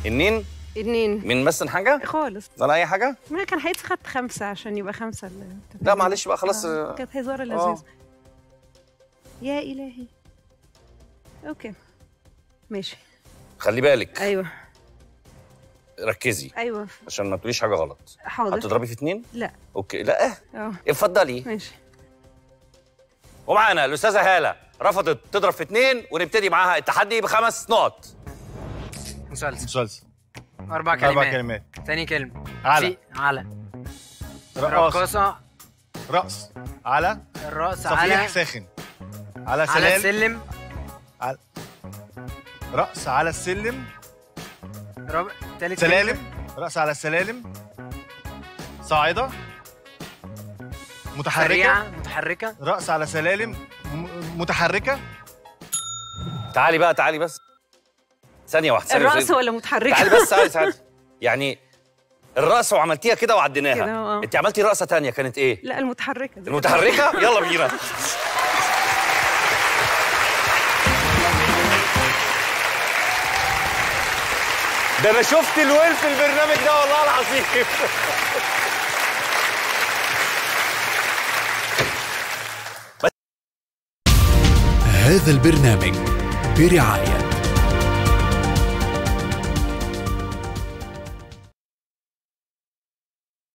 اتنين اتنين مين مثل حاجه خالص ولا اي حاجه ما كان هيتس خدت خمسة عشان يبقى خمسة ال- أنت لا فاهم؟ معلش بقى خلاص آه، آه. كانت هزارة آه. لذيذة يا إلهي أوكي ماشي خلي بالك أيوه ركزي أيوه عشان ما تقوليش حاجه غلط حاضر هتضربي في اتنين لا اوكي لا اه اتفضلي ماشي ومعانا الاستاذه هاله رفضت تضرب في اتنين ونبتدي معاها التحدي بخمس نقط مسلسل مسلسل أربع كلمات أربع كلمات تاني كلمة على. في على رقاصة رقاصة رأس على الرأس صفيح على ساخن على على سلال السلم على رأس على السلم رابع تالت سلالم كلمة. رأس على السلالم صاعدة متحركة سريعة متحركة رأس على سلالم م- متحركة تعالي بقى تعالي بس ثانيه واحده ثانيه الرأس واحدة. ولا متحركة تعالي بس تعالي تعالي يعني الرقصه وعملتيها كده كده، وعديناها آه. انت عملتي رقصه تانية كانت ايه لا المتحركة دي. المتحركه يلا بينا ده انا شفت الويل في البرنامج ده والله العظيم هذا البرنامج برعاية